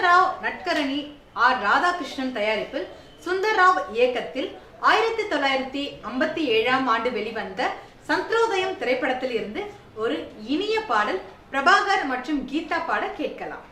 சுந்தரராவ் நட்கரணி R Radhakrishnan தயாரிப்பில் சுந்தரராவ் இயக்கத்தில் ஆயிரத்தி தொள்ளாயிரத்தி ஐம்பத்தி ஏழாம் ஆண்டு வெளிவந்த சந்திரோதயம் திரைப்படத்தில் இருந்து ஒரு இனிய பாடல் பிரபாகர் மற்றும் கீதா பாட கேட்கலாம்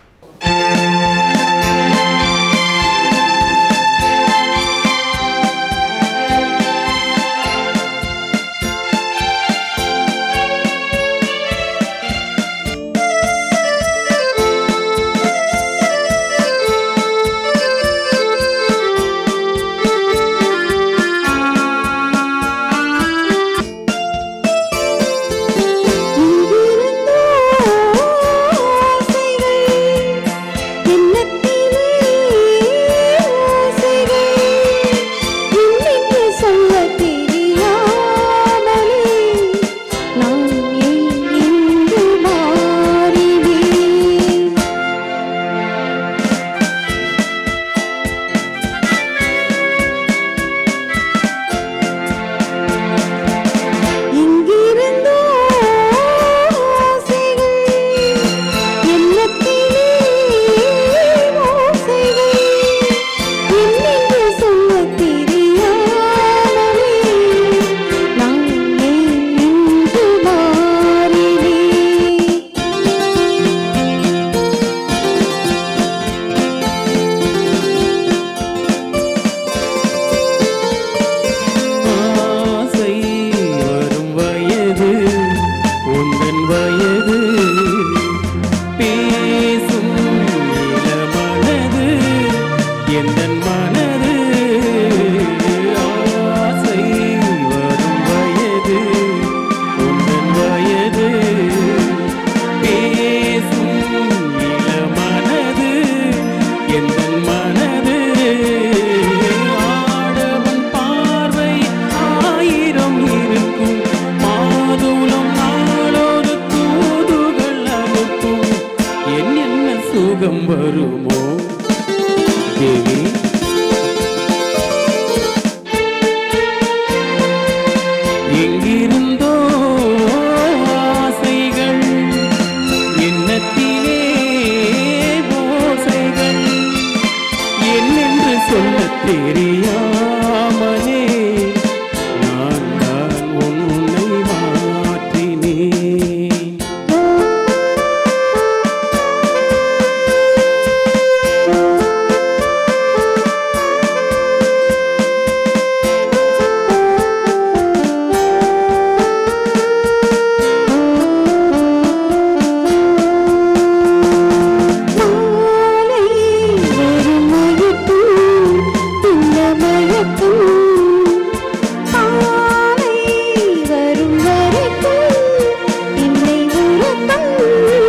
எங்கிருந்தோ ஆசைகள் எண்ணத்திலே ஓசைகள் என்னென்று சொல்லத் தெரியாமலே நான் ஏன் இன்று மாறினேன் ஆசை வரும் வயது உந்தன் வயது பேசும் இளமனது எந்தன் மனது ஆசை வரும் வயது உந்தன் வயது பேசும் இளமனது எந்தன் மனது ஆடவன் பார்வை ஆயிரம் இருக்கும் மாதுளம் நாளொரு தூதுகள் அனுப்பும் என்னென்ன சுகம் வருமோ தேவி எங்கிருந்தோ ஆசைகள் எண்ணத்திலே ஓசைகள் என்னென்று சொல்லத் தெரியாமலே நான் தான் உன்னை மாற்றினேன் மாலை வரும் மயக்கும் பின்ன மயக்கும் காலை வரும் வரைக்கும் என்னை உறக்கம்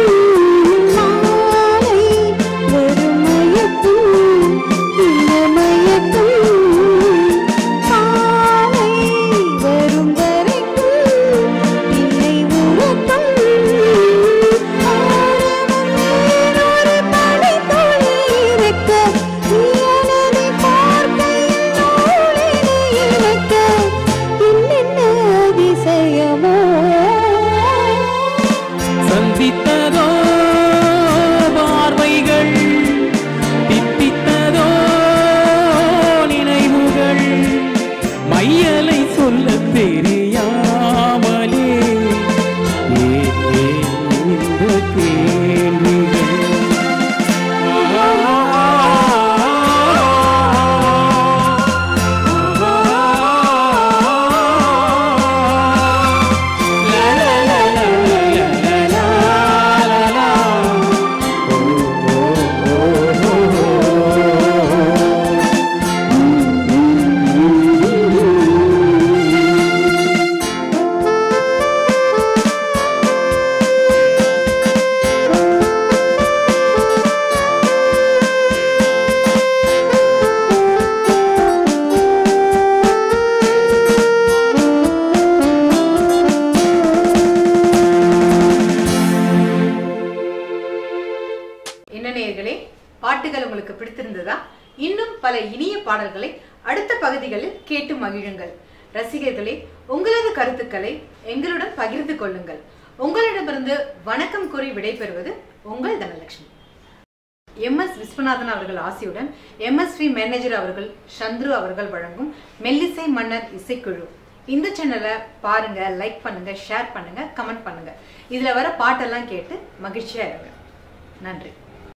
மாலை வரும் மயக்கும் பின்ன மயக்கும் காலை வரும் வரைக்கும் என்னை உறக்கம் ஆரவம் ஒரு படை தொழிலிருக்க நீ எனதை பார்க்கையில் நூலினை இழக்க என்னென்ன அதிசயமோ சந்தித்ததோ பார்வைகள் தித்தித்ததோ நினைவுகள் மையலை சொல்லத் தெரியாமலே ஏன் ஏன் இந்த கேள்விகள் என்ன நேயர்களே பாட்டுகள் உங்களுக்கு பிடித்திருந்ததா இன்னும் பல இனிய பாடல்களை அடுத்த பகுதிகளில் கேட்டு மகிழுங்கள் ரசிகர்களே உங்களது கருத்துக்களை எங்களுடன் பகிர்ந்து கொள்ளுங்கள் உங்களிடமிருந்து வணக்கம் கூறி விடைபெறுவது உங்கள் தனலட்சுமி எம் எஸ் விஸ்வநாதன் அவர்கள் ஆசியுடன் எம்எஸ்வி மேனேஜர் அவர்கள் சந்துரு அவர்கள் வழங்கும் மெல்லிசை மன்னர் இசைக்குழு இந்த சேனலை பாருங்க லைக் பண்ணுங்க ஷேர் பண்ணுங்க கமெண்ட் பண்ணுங்க இதுல வர பாட்டெல்லாம் கேட்டு மகிழ்ச்சியா இருங்க நன்றி